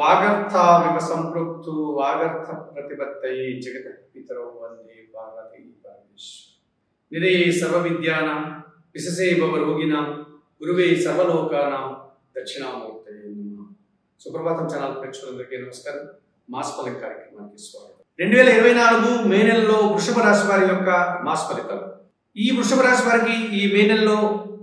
వాగర్థావివ సంపృక్తు వాగర్థ ప్రతిపత్తయి జగత పితరౌ వందే పార్వతీ పరమేశ్వర నిరే సర్వ విద్యానాం విశసే భవ రోగినాం గురువే సర్వలోకానాం దక్షిణామూర్తయే నమః సుప్రభాతం ఛానల్ ప్రేక్షకులందరికీ నమస్కారం మాస్ ఫలిత కార్యక్రమానికి స్వాగతం రెండు వేల ఇరవై నాలుగు మే నెలలో వృషభ రాశి వారి యొక్క మాస్ ఫలితాలు ఈ వృషభ రాశి వారికి ఈ మే నెలలో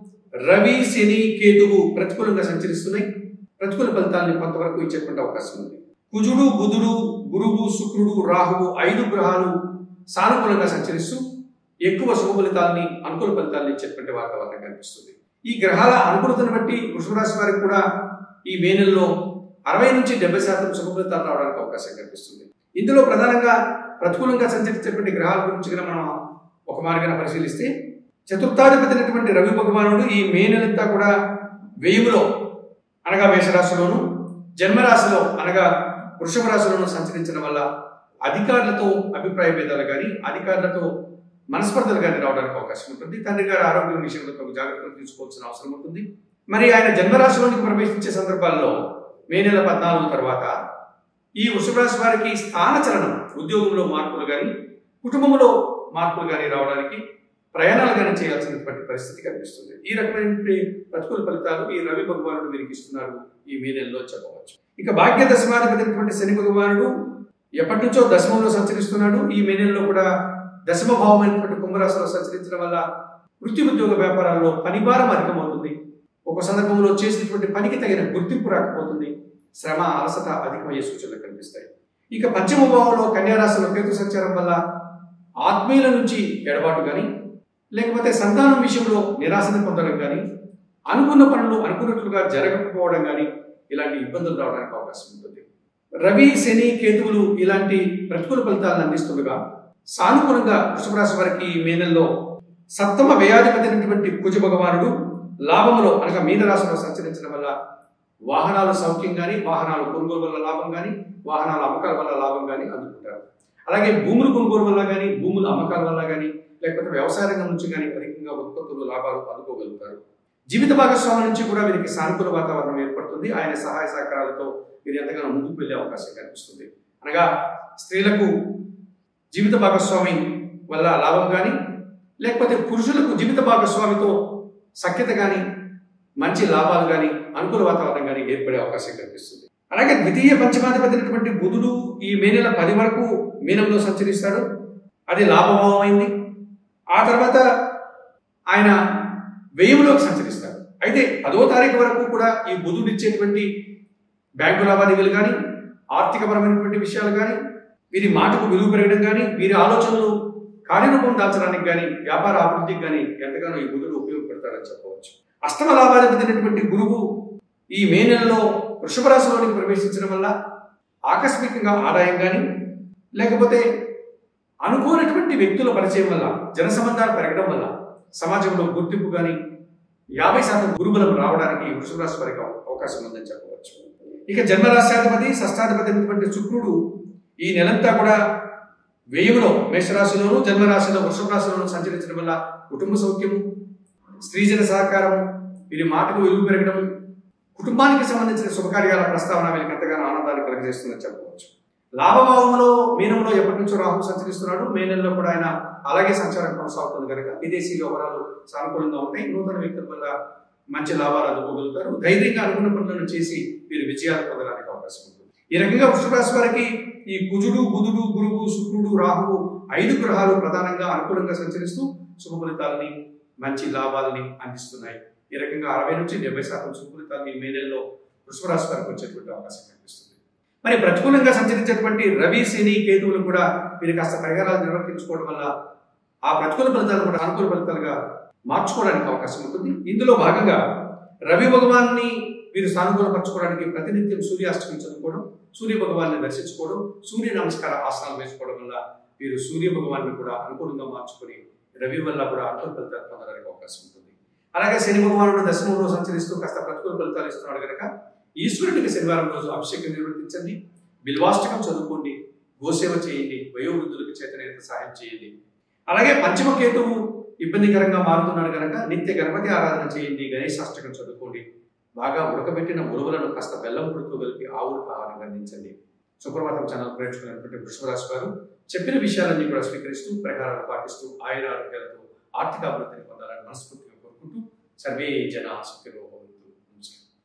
రవి శని కేతువు ప్రతికూలంగా సంచరిస్తున్నాయి ప్రతికూల ఫలితాన్ని కొంతవరకు ఇచ్చేటువంటి అవకాశం ఉంది కుజుడు బుధుడు గురువు శుక్రుడు రాహువు ఐదు గ్రహాలు సానుకూలంగా సంచరిస్తూ ఎక్కువ శుభ ఫలితాలని అనుకూల ఫలితాలను ఇచ్చేటువంటి వాతావరణం కనిపిస్తుంది ఈ గ్రహాల అనుకూలతను బట్టి వృషభ రాశి వారికి కూడా ఈ మే నెలలో అరవై నుంచి డెబ్బై శాతం శుభ ఫలితాలు రావడానికి అవకాశం కనిపిస్తుంది ఇందులో ప్రధానంగా ప్రతికూలంగా సంచరించేటువంటి గ్రహాల గురించి కనుక మనం ఒక మార్గాన పరిశీలిస్తే చతుర్థాధిపతి అయినటువంటి రవి భగవానుడు ఈ మే నెలంతా కూడా వెయ్యిలో అనగా మేషరాశిలోను జన్మరాశిలో అనగా వృషభ రాశిలోను సంచరించడం వల్ల అధికారులతో అభిప్రాయ భేదాలు కానీ అధికారులతో మనస్పర్ధలు కానీ రావడానికి అవకాశం ఉంటుంది తండ్రి గారి ఆరోగ్యం విషయంలో తగు జాగ్రత్తలు తీసుకోవాల్సిన అవసరం ఉంటుంది మరి ఆయన జన్మరాశిలోనికి ప్రవేశించే సందర్భాల్లో మే నెల పద్నాలుగు తర్వాత ఈ వృషభ రాశి వారికి స్థానచలనం ఉద్యోగంలో మార్పులు కానీ కుటుంబంలో మార్పులు కానీ రావడానికి ప్రయాణాలు కానీ చేయాల్సినటువంటి పరిస్థితి కనిపిస్తుంది ఈ రకమైనటువంటి ప్రతికూల ఫలితాలు ఈ రవి భగవానుడు వీరికి ఇస్తున్నారు ఈ మే నెలలో చెప్పవచ్చు ఇక భాగ్య దశమాధిపతి అయినటువంటి శని భగవానుడు ఎప్పటి నుంచో దశమంలో సంచరిస్తున్నాడు ఈ మే నెలలో కూడా దశమ భావమైనటువంటి కుంభరాశిలో సంచరించడం వల్ల వృత్తి ఉద్యోగ వ్యాపారాల్లో పనిభారం అధికమవుతుంది ఒక సందర్భంలో చేసినటువంటి పనికి తగిన గుర్తింపు రాకపోతుంది శ్రమ అలసట అధికమయ్యే సూచనలు కనిపిస్తాయి ఇక పంచమ భావంలో కన్యారాశిలో కేతు సంచారం వల్ల ఆత్మీయుల నుంచి ఎడబాటు కానీ లేకపోతే సంతానం విషయంలో నిరాశను పొందడం కానీ అనుకున్న పనులు అనుకున్నట్లుగా జరగకపోవడం కానీ ఇలాంటి ఇబ్బందులు రావడానికి అవకాశం ఉంటుంది రవి శని కేతువులు ఇలాంటి ప్రతికూల ఫలితాలను అందిస్తుండగా సానుకూలంగా వృషభ రాశి వారికి ఈ మే నెలలో సప్తమ వ్యయాధిపతి అయినటువంటి కుజ భగవానుడు లాభంలో అనగా మీన రాశిలో సంచరించడం వల్ల వాహనాల సౌఖ్యం కానీ వాహనాలు కొనుగోలు వల్ల లాభం కానీ వాహనాల అమ్మకాల వల్ల లాభం కానీ అందుకుంటారు అలాగే భూములు కొనుగోలు వల్ల కానీ భూముల అమ్మకాల వల్ల కానీ లేకపోతే వ్యవసాయ రంగం నుంచి కానీ అధికంగా ఉత్పత్తులు లాభాలు అందుకోగలుగుతారు జీవిత భాగస్వామి నుంచి కూడా వీరికి సానుకూల వాతావరణం ఏర్పడుతుంది ఆయన సహాయ సహకారాలతో వీరు ఎంతగానో ముందుకు వెళ్ళే అవకాశం కనిపిస్తుంది అనగా స్త్రీలకు జీవిత భాగస్వామి వల్ల లాభం కానీ లేకపోతే పురుషులకు జీవిత భాగస్వామితో సఖ్యత కానీ మంచి లాభాలు కానీ అనుకూల వాతావరణం కానీ ఏర్పడే అవకాశం కనిపిస్తుంది అలాగే ద్వితీయ పంచమాధిపతి అయినటువంటి బుధుడు ఈ మే నెల పది వరకు మీనంలో సంచరిస్తాడు అది లాభభావమైంది ఆ తర్వాత ఆయన వ్యయంలోకి సంచరిస్తాడు అయితే పదో తారీఖు వరకు కూడా ఈ బుధుడు ఇచ్చేటువంటి బ్యాంకు లావాదేవీలు కానీ ఆర్థికపరమైనటువంటి విషయాలు కానీ వీరి మాటకు విలువ పెరగడం కానీ వీరి ఆలోచనలు కార్యరూపం దాల్చడానికి కానీ వ్యాపార అభివృద్ధికి కానీ ఎంతగానో ఈ బుధుడు ఉపయోగపడతాడని చెప్పవచ్చు అష్టమ లాభాధిపతి గురువు ఈ మే నెలలో వృషభ రాశిలోనికి ప్రవేశించడం వల్ల ఆకస్మికంగా ఆదాయం కానీ లేకపోతే అనుకోనటువంటి వ్యక్తుల పరిచయం వల్ల జన సంబంధాలు పెరగడం వల్ల సమాజంలో గుర్తింపు కానీ యాభై శాతం గురుబలం రావడానికి వృషభ రాశి వారికి అవకాశం ఉందని చెప్పవచ్చు ఇక జన్మరాశ్యాధిపతి షష్టాధిపతి అయినటువంటి శుక్రుడు ఈ నెలంతా కూడా వ్యయంలో మేషరాశిలోను జన్మరాశిలో వృషభ రాశిలోను సంచరించడం వల్ల కుటుంబ సౌఖ్యము స్త్రీజన సహకారం వీరి మాటకు విలువ పెరగడం కుటుంబానికి సంబంధించిన శుభకార్యాల ప్రస్తావన వీరికి ఎంతగానో ఆనందాన్ని కలిగజేస్తుందని చెప్పవచ్చు లాభభావంలో మీనంలో ఎప్పటి నుంచో రాహు సంచరిస్తున్నాడు మే నెలలో కూడా ఆయన అలాగే సంచారం కొనసాగుతుంది కనుక విదేశీ వ్యవహారాలు సానుకూలంగా ఉంటాయి నూతన వ్యక్తుల వల్ల మంచి లాభాలు అందుకోగలుగుతారు ధైర్యంగా అనుకున్న పనులను చేసి వీరు విజయాలు పొందడానికి అవకాశం ఉంటుంది ఈ రకంగా వృషభ రాశి వారికి ఈ కుజుడు బుధుడు గురువు శుక్రుడు రాహువు ఐదు గ్రహాలు ప్రధానంగా అనుకూలంగా సంచరిస్తూ శుభ ఫలితాలని మంచి లాభాలని అందిస్తున్నాయి ఈ రకంగా అరవై నుంచి డెబ్బై శాతం శుభ ఫలితాలని మే నెలలో వృషభ రాశి వారికి వచ్చేటువంటి అవకాశం కనిపిస్తుంది మరి ప్రతికూలంగా సంచరించేటువంటి రవి శని కేతువులు కూడా వీరు కాస్త పరిహారాలు నిర్వర్తించుకోవడం వల్ల ఆ ప్రతికూల ఫలితాలు కూడా అనుకూల ఫలితాలుగా మార్చుకోవడానికి అవకాశం ఉంటుంది ఇందులో భాగంగా రవి భగవాన్ని వీరు సానుకూలపరచుకోవడానికి ప్రతినిత్యం సూర్యాష్టమి చదువుకోవడం సూర్య భగవాన్ని దర్శించుకోవడం సూర్య నమస్కార ఆసనాలు వేసుకోవడం వల్ల వీరు సూర్య భగవాన్ని కూడా అనుకూలంగా మార్చుకొని రవి వల్ల కూడా అనుకూల ఫలితాలు పొందడానికి అవకాశం ఉంటుంది అలాగే శని భగవానుడు దశమంలో సంచరిస్తూ కాస్త ప్రతికూల ఫలితాలు ఇస్తున్నాడు కనుక ఈశ్వరుడికి శనివారం రోజు అభిషేకం నిర్వర్తించండి బిల్వాష్టకం చదువుకోండి గోసేవ చేయండి వయోవృద్ధులకు చేతనైనంత సహాయం చేయండి అలాగే పంచమ కేతువు ఇబ్బందికరంగా మారుతున్నాడు కనుక నిత్య గణపతి ఆరాధన చేయండి గణేశాష్టకం చదువుకోండి బాగా ఉడకబెట్టిన ఉరువులను కాస్త బెల్లం పొడితో కలిపి ఆవులకు ఆహారంగా అందించండి సుప్రభాతం ఛానల్ ప్రేక్షకులైనటువంటి వృషభ రాశి వారు చెప్పిన విషయాలన్నీ కూడా స్వీకరిస్తూ ప్రకారాలు పాటిస్తూ ఆయుర ఆరోగ్యాలతో ఆర్థిక అభివృద్ధిని పొందాలని మనస్ఫూర్తిగా కోరుకుంటూ సర్వే జన సుఖిరో